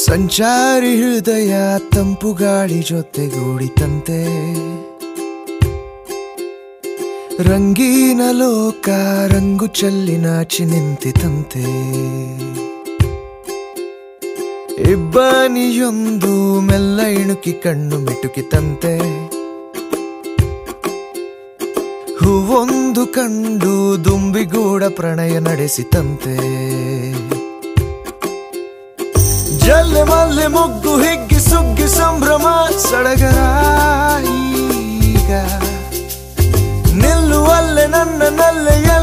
ಸಂಚಾರಿ ಹೃದಯ ತಂಪು ಗಾಳಿ ಜೊತೆಗೂಡಿತಂತೆ ರಂಗೀನ ಲೋಕ ರಂಗು ಚೆಲ್ಲಿ ನಾಚಿ ನಿಂತಿತಂತೆ ಇಬ್ಬನಿಯೊಂದು ಮೆಲ್ಲ ಇಣುಕಿ ಕಣ್ಣು ಮಿಟುಕಿತಂತೆ ಹೂವೊಂದು ಕಂಡು ದುಂಬಿಗೂಡ ಪ್ರಣಯ ನಡೆಸಿತಂತೆ ಜಲ್ಲೆ ಮಲ್ಲೆ ಮುಗ್ಗು ಹಿಗ್ಗಿ ಸುಗ್ಗಿ ಸಂಭ್ರಮ ಸಡಗರ ಈಗ ನಿಲ್ಲುವಲ್ಲೆ ನನ್ನ ನಲ್ಲೆಯಲ್ಲಿ